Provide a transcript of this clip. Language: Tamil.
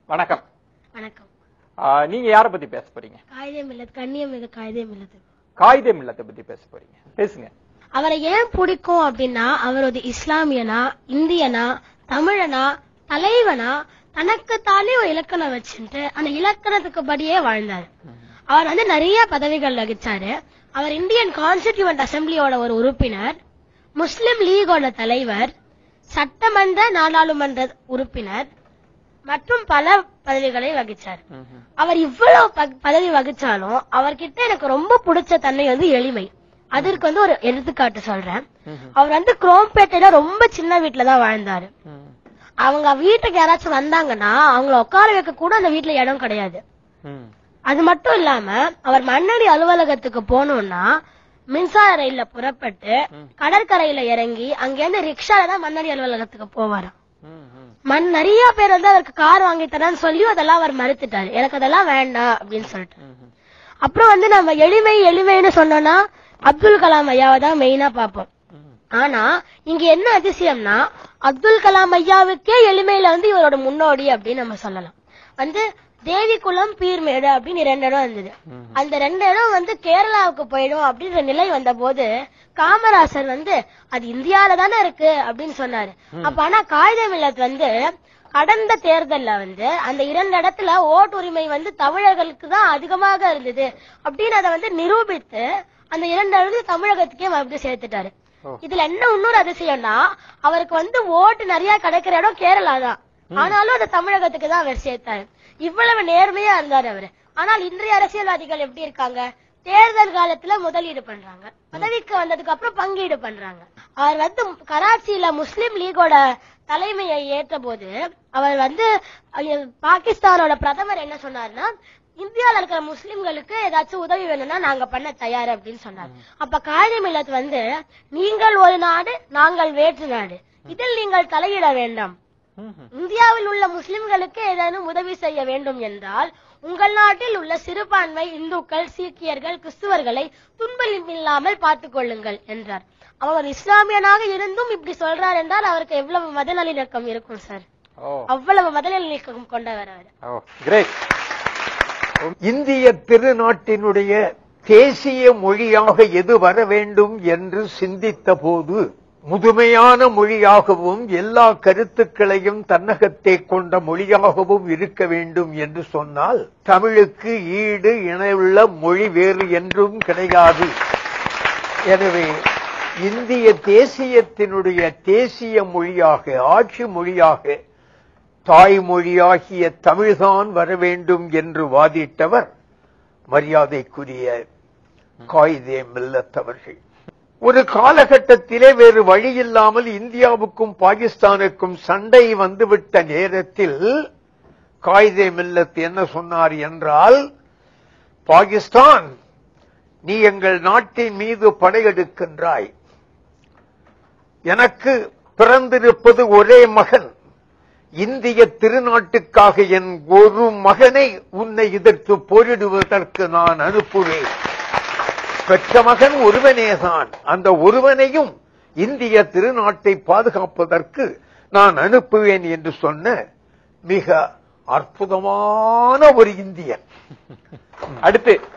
வணக்கம் வணக்கம் ஆ, நீங்க யார பத்தி பேச போறீங்க காகிதம் இல்லது கண்ணியம் இது காகிதம் இல்லது காகித மில்லத்தை பத்தி பேச போறீங்க பேசுங்க அவரை ஏன் பிடிக்கும் அப்படின்னா அவர் ஒரு இஸ்லாமியனா இந்தியனா தமிழனா தலைவனா தனக்குத்தானே ஒரு இலக்கணம் வச்சுட்டு அந்த இலக்கணத்துக்கு படியே வாழ்ந்தார் அவர் வந்து நிறைய பதவிகள் வகிச்சாரு அவர் இந்தியன் கான்ஸ்டிடியூவன்ட் அசம்பிளியோட ஒரு உறுப்பினர் முஸ்லிம் லீகோட தலைவர் சட்டமன்ற நாடாளுமன்ற உறுப்பினர் மற்றும் பல பதவிகளை வகிச்சார் அவர் இவ்வளவு ப- பதவி வகிச்சாலும் அவர்கிட்ட எனக்கு ரொம்ப பிடிச்ச தன்மை வந்து எளிமை அதற்கு வந்து ஒரு எடுத்துக்காட்டு சொல்றேன் அவர் வந்து குரோம்பேட்டையில ரொம்ப சின்ன வீட்டுல தான் வாழ்ந்தாரு அவங்க வீட்டுக்கு யாராச்சும் வந்தாங்கன்னா அவங்கள உட்கார வைக்க கூட அந்த வீட்டுல இடம் கிடையாது அது மட்டும் இல்லாம அவர் மண்ணடி அலுவலகத்துக்கு போகணும்னா மின்சார ரயில்ல புறப்பட்டு கடற்கரையில இறங்கி அங்கிருந்து ரிக்ஷால தான் மண்ணடி அலுவலகத்துக்கு போவாராம் மண் நிறைய பேர் வந்து அவருக்கு கார் வாங்கி தரேன்னு சொல்லி அதெல்லாம் அவர் மறுத்துட்டாரு எனக்கு அதெல்லாம் வேண்டாம் அப்படின்னு சொல்லிட்டு அப்புறம் வந்து நம்ம எளிமை எளிமைன்னு சொன்னோம்னா அப்துல் கலாம் ஐயாவை தான் மெயினா பார்ப்போம் ஆனா இங்க என்ன அதிசயம்னா அப்துல் கலாம் ஐயாவுக்கே எளிமையில வந்து இவரோட முன்னோடி அப்படின்னு நம்ம சொல்லலாம் வந்து தேவிக்குளம் பீர்மேடு அப்படின்னு ரெண்டு இடம் இருந்தது அந்த ரெண்டு இடம் வந்து கேரளாவுக்கு போயிடும் அப்படின்ற நிலை வந்த போது காமராசர் வந்து அது இந்தியால தானே இருக்கு அப்படின்னு சொன்னாரு அப்ப ஆனா காகித மில்லத் வந்து கடந்த தேர்தல்ல வந்து அந்த இரண்டு இடத்துல ஓட்டுரிமை வந்து தமிழர்களுக்கு தான் அதிகமாக இருந்தது அப்படின்னு அதை வந்து நிரூபித்து அந்த இரண்டு இடத்துல தமிழகத்துக்கே மறுபடியும் சேர்த்துட்டாரு இதுல என்ன இன்னொரு அதிசயம்னா அவருக்கு வந்து ஓட்டு நிறைய கிடைக்கிற இடம் கேரளா தான் ஆனாலும் அது தமிழகத்துக்கு தான் அவர் சேர்த்தாரு இவ்வளவு நேர்மையா இருந்தாரு அவரு ஆனால் இன்றைய அரசியல்வாதிகள் எப்படி இருக்காங்க தேர்தல் காலத்துல முதலீடு பண்றாங்க பதவிக்கு வந்ததுக்கு அப்புறம் பங்கீடு பண்றாங்க அவர் வந்து கராச்சியில முஸ்லிம் லீகோட தலைமையை ஏற்ற போது அவர் வந்து அஹ், பாகிஸ்தானோட பிரதமர் என்ன சொன்னாருன்னா இந்தியால இருக்கிற முஸ்லிம்களுக்கு ஏதாச்சும் உதவி வேணும்னா நாங்க பண்ண தயார் அப்படின்னு சொன்னார் அப்ப காயிதே மில்லத் வந்து நீங்கள் ஒரு நாடு நாங்கள் வேற்று நாடு இதில் நீங்கள் தலையிட வேண்டாம் இந்தியாவில் உள்ள முஸ்லிம்களுக்கு ஏதேனும் உதவி செய்ய வேண்டும் என்றால் உங்கள் நாட்டில் உள்ள சிறுபான்மை இந்துக்கள் சீக்கியர்கள் கிறிஸ்துவர்களை துன்பம் இல்லாமல் பார்த்துக் கொள்ளுங்கள் என்றார் அவர் ஒரு இஸ்லாமியனாக இருந்தும் இப்படி சொல்றார் என்றால் அவருக்கு எவ்வளவு மத நல்லிணக்கம் இருக்கும் சார் ஓ அவ்வளவு மத நல்லிணக்கம் கொண்டவர் அவர் ஓ கிரேட் இந்திய திருநாட்டினுடைய தேசிய மொழியாக எது வர வேண்டும் என்று சிந்தித்த போது முதுமையான மொழியாகவும் எல்லா கருத்துக்களையும் தன்னகத்தே கொண்ட மொழியாகவும் இருக்க வேண்டும் என்று சொன்னால் தமிழுக்கு ஈடு இணையுள்ள மொழி வேறு என்றும் கிடையாது எனவே இந்திய தேசியத்தினுடைய தேசிய மொழியாக ஆட்சி மொழியாக தாய்மொழியாகிய தமிழ்தான் வர வேண்டும் என்று வாதிட்டவர் மரியாதைக்குரிய காயிதே மில்லத் அவர்கள் ஒரு காலகட்டத்திலே வேறு வழியில்லாமல் இந்தியாவுக்கும் பாகிஸ்தானுக்கும் சண்டை வந்துவிட்ட நேரத்தில் காயிதே மில்லத் என்ன சொன்னார் என்றால் பாகிஸ்தான் நீ எங்கள் நாட்டின் மீது படையெடுக்கின்றாய் எனக்கு பிறந்திருப்பது ஒரே மகன் இந்திய திருநாட்டுக்காக என் ஒரு மகனை உன்னை எதிர்த்து போரிடுவதற்கு நான் அனுப்புவேன் பெற்ற மகன் ஒருவனேதான் அந்த ஒருவனையும் இந்திய திருநாட்டை பாதுகாப்பதற்கு நான் அனுப்புவேன் என்று சொன்ன மிக அற்புதமான ஒரு இந்தியன் அடுத்து